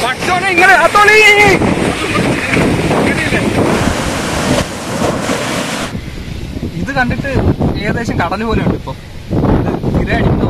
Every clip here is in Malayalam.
പടച്ചോനെ ഇങ്ങനെ അത്തോളി ഇത് കണ്ടിട്ട് ഏകദേശം കടൽ പോലെ ഉണ്ട് ഇപ്പൊ ഇത് തിര അടിക്കുന്ന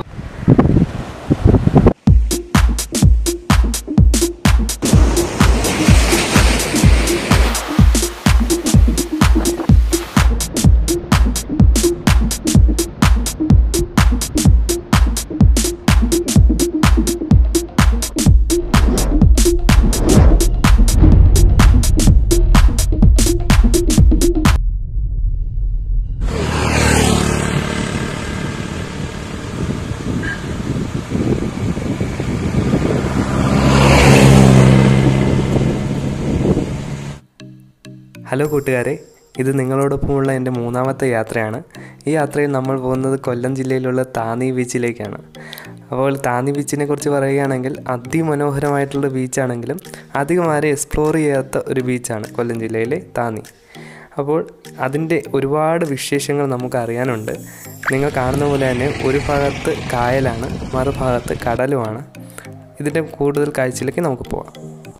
ഹലോ കൂട്ടുകാരെ ഇത് നിങ്ങളോടൊപ്പമുള്ള എൻ്റെ മൂന്നാമത്തെ യാത്രയാണ് ഈ യാത്രയിൽ നമ്മൾ പോകുന്നത് കൊല്ലം ജില്ലയിലുള്ള താന്നി ബീച്ചിലേക്കാണ് അപ്പോൾ താന്നി ബീച്ചിനെ കുറിച്ച് പറയുകയാണെങ്കിൽ അതിമനോഹരമായിട്ടുള്ള ബീച്ചാണെങ്കിലും അധികം ആരും എക്സ്പ്ലോർ ചെയ്യാത്ത ഒരു ബീച്ചാണ് കൊല്ലം ജില്ലയിലെ താന്നി അപ്പോൾ അതിൻ്റെ ഒരുപാട് വിശേഷങ്ങൾ നമുക്ക് അറിയാനുണ്ട് നിങ്ങൾ കാണുന്ന പോലെ തന്നെ ഒരു ഭാഗത്ത് കായലാണ് മറുഭാഗത്ത് കടലുമാണ് ഇതിൻ്റെ കൂടുതൽ കാഴ്ചയിലേക്ക് നമുക്ക് പോകാം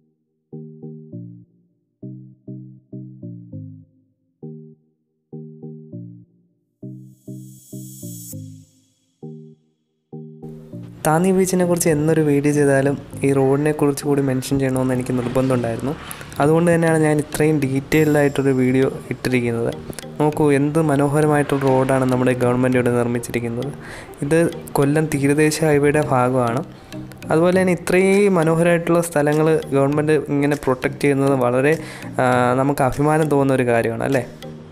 താന്നി ബീച്ചിനെ കുറിച്ച് എന്നൊരു വീഡിയോ ചെയ്താലും ഈ റോഡിനെ കുറിച്ച് കൂടി മെൻഷൻ ചെയ്യണമെന്ന് എനിക്ക് നിർബന്ധമുണ്ടായിരുന്നു അതുകൊണ്ട് തന്നെയാണ് ഞാൻ ഇത്രയും ഡീറ്റെയിൽഡ് ആയിട്ടൊരു വീഡിയോ ഇട്ടിരിക്കുന്നത് നോക്കൂ എന്ത് മനോഹരമായിട്ടുള്ള റോഡാണ് നമ്മുടെ ഗവൺമെൻറ് ഇവിടെ നിർമ്മിച്ചിരിക്കുന്നത് ഇത് കൊല്ലം തീരദേശ ഹൈവേയുടെ ഭാഗമാണ് അതുപോലെ തന്നെ ഇത്രയും മനോഹരമായിട്ടുള്ള സ്ഥലങ്ങൾ ഗവൺമെൻറ് ഇങ്ങനെ പ്രൊട്ടക്റ്റ് ചെയ്യുന്നത് വളരെ ആ, നമുക്ക് അഭിമാനം തോന്നുന്ന ഒരു കാര്യമാണ് അല്ലേ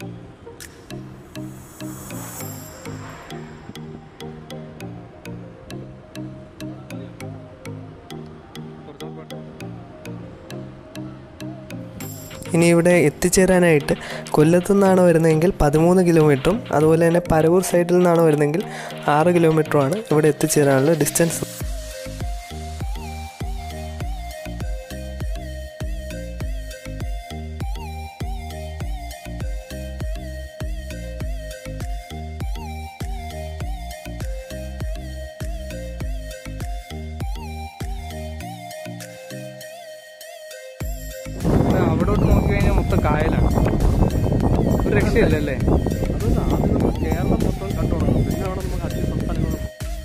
ഇനി ഇവിടെ എത്തിച്ചേരാനായിട്ട് കൊല്ലത്തു നിന്നാണ് വരുന്നതെങ്കിൽ പതിമൂന്ന് കിലോമീറ്ററും അതുപോലെ തന്നെ പരവൂർ സൈഡിൽ നിന്നാണ് വരുന്നതെങ്കിൽ ആറ് കിലോമീറ്ററുമാണ് ഇവിടെ എത്തിച്ചേരാനുള്ള ഡിസ്റ്റൻസ് അവിടോട്ട് നോക്കി കഴിഞ്ഞാൽ മൊത്തം കായലാണ് ഒരു രക്ഷയില്ലല്ലേ അതുകൊണ്ട് ആദ്യം നമ്മൾ കേരളം മൊത്തം കണ്ടുകൊടുക്കണം പിന്നെ അവിടെ നമുക്ക് അന്യ സംസ്ഥാനങ്ങളും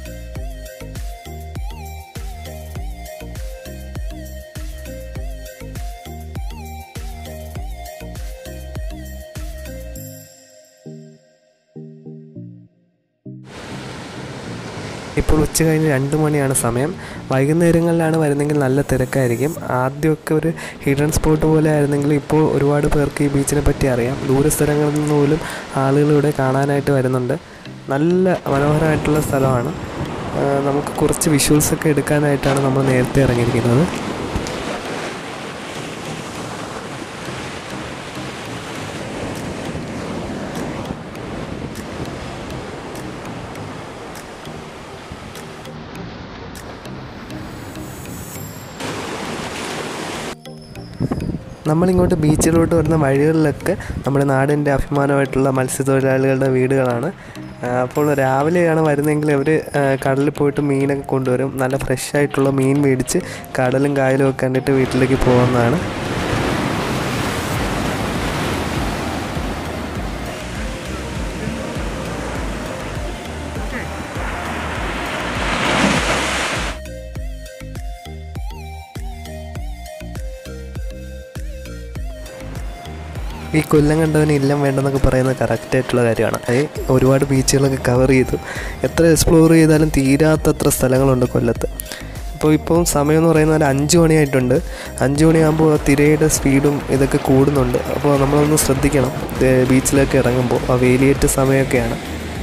ഇപ്പോൾ ഉച്ച കഴിഞ്ഞ് രണ്ട് മണിയാണ് സമയം വൈകുന്നേരങ്ങളിലാണ് വരുന്നതെങ്കിൽ നല്ല തിരക്കായിരിക്കും ആദ്യമൊക്കെ ഒരു ഹിഡൻ സ്പോട്ട് പോലെ ആയിരുന്നെങ്കിൽ ഇപ്പോൾ ഒരുപാട് പേർക്ക് ഈ ബീച്ചിനെ പറ്റി അറിയാം ദൂരസ്ഥലങ്ങളിൽ നിന്ന് പോലും ആളുകൾ ഇവിടെ കാണാനായിട്ട് വരുന്നുണ്ട് നല്ല മനോഹരമായിട്ടുള്ള സ്ഥലമാണ് ആ, നമുക്ക് കുറച്ച് വിഷ്വൽസൊക്കെ എടുക്കാനായിട്ടാണ് നമ്മൾ നേരത്തെ ഇറങ്ങിയിരിക്കുന്നത് നമ്മളിങ്ങോട്ട് ബീച്ചിലോട്ട് വരുന്ന വഴികളിലൊക്കെ നമ്മുടെ നാടിൻ്റെ അഭിമാനമായിട്ടുള്ള മത്സ്യത്തൊഴിലാളികളുടെ വീടുകളാണ് ആ, അപ്പോൾ രാവിലെയാണ് വരുന്നതെങ്കിൽ അവർ കടലിൽ പോയിട്ട് മീനൊക്കെ കൊണ്ടുവരും നല്ല ഫ്രഷ് ആയിട്ടുള്ള മീൻ മേടിച്ച് കടലും കായലും ഒക്കെ കണ്ടിട്ട് വീട്ടിലേക്ക് പോകുന്നതാണ് ഈ കൊല്ലം കണ്ടവന് ഇല്ലം വേണ്ടെന്നൊക്കെ പറയുന്നത് കറക്റ്റ് ആയിട്ടുള്ള കാര്യമാണ് അത് ഒരുപാട് ബീച്ചുകളൊക്കെ കവർ ചെയ്തു എത്ര എക്സ്പ്ലോർ ചെയ്താലും തീരാത്തത്ര സ്ഥലങ്ങളുണ്ട് കൊല്ലത്ത് ഇപ്പോൾ ഇപ്പോൾ സമയം എന്ന് പറയുന്നത് ഒരു അഞ്ച് മണിയായിട്ടുണ്ട് അഞ്ച് മണിയാകുമ്പോൾ ആ തിരയുടെ സ്പീഡും ഇതൊക്കെ കൂടുന്നുണ്ട് അപ്പോൾ നമ്മളൊന്ന് ശ്രദ്ധിക്കണം ഇത് ബീച്ചിലേക്ക് ഇറങ്ങുമ്പോൾ ആ വേലിയേറ്റ സമയമൊക്കെയാണ്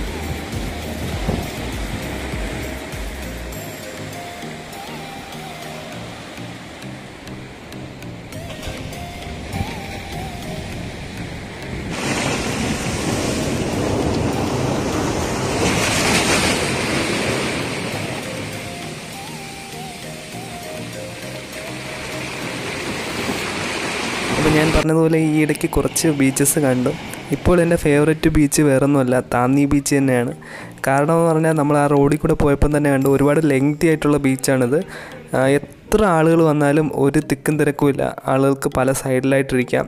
അപ്പോൾ ഞാൻ പറഞ്ഞതുപോലെ ഈ ഇടയ്ക്ക് കുറച്ച് ബീച്ചസ് കണ്ടു ഇപ്പോൾ എൻ്റെ ഫേവററ്റ് ബീച്ച് വേറൊന്നുമല്ല താന്നി ബീച്ച് തന്നെയാണ് കാരണം എന്ന് പറഞ്ഞാൽ നമ്മൾ ആ റോഡിൽ കൂടെ പോയപ്പം തന്നെ കണ്ടു ഒരുപാട് ലെങ്തി ആയിട്ടുള്ള ബീച്ചാണിത് ആ, എത്ര എത്ര ആളുകൾ വന്നാലും ഒരു തിക്കും തിരക്കുമില്ല ആളുകൾക്ക് പല സൈഡിലായിട്ടിരിക്കാം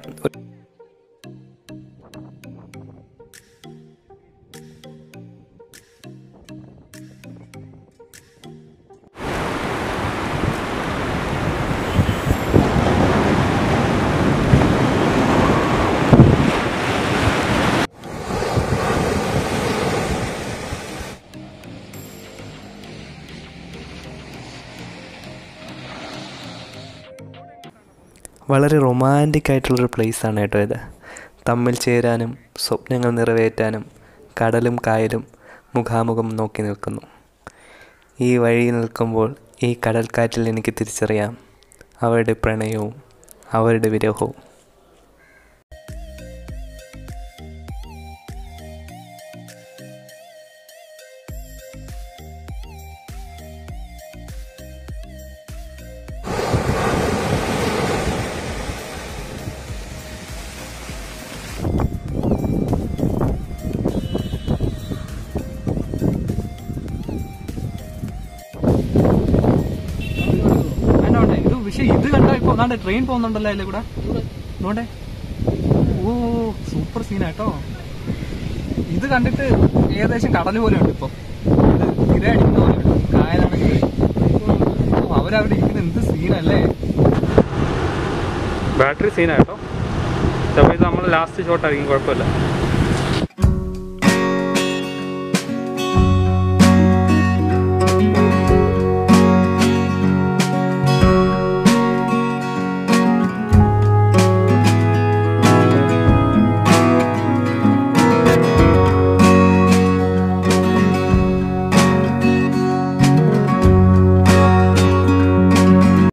വളരെ റൊമാൻറ്റിക് ആയിട്ടുള്ളൊരു പ്ലേസാണ് കേട്ടോ ഇത് തമ്മിൽ ചേരാനും സ്വപ്നങ്ങൾ നിറവേറ്റാനും കടലും കായലും മുഖാമുഖം നോക്കി നിൽക്കുന്നു ഈ വഴി നിൽക്കുമ്പോൾ ഈ കടൽക്കാറ്റിൽ എനിക്ക് തിരിച്ചറിയാം അവരുടെ പ്രണയവും അവരുടെ വിരഹവും വേണ്ട വേണ്ട ഇത് പക്ഷെ ഇത് കണ്ട ഇപ്പൊ ഒന്നാണ്ട് ട്രെയിൻ പോകുന്നുണ്ടല്ലോ അതിലെ കൂടെ നോണ്ടേ ഓ സൂപ്പർ സീനാട്ടോ ഇത് കണ്ടിട്ട് ഏകദേശം കടൽ പോലെ ഉണ്ട് ഇപ്പൊ ഇത് തിര അടിക്കുന്ന പോലെ ഉണ്ട് കായലാണെങ്കിൽ ഓ അവരവിടെ ഇരിക്കുന്ന എന്ത് സീനല്ലേ ബാറ്ററി സീനാട്ടോ ചിലപ്പോൾ ഇത് നമ്മൾ ലാസ്റ്റ് ഷോട്ടായിരിക്കും കുഴപ്പമില്ല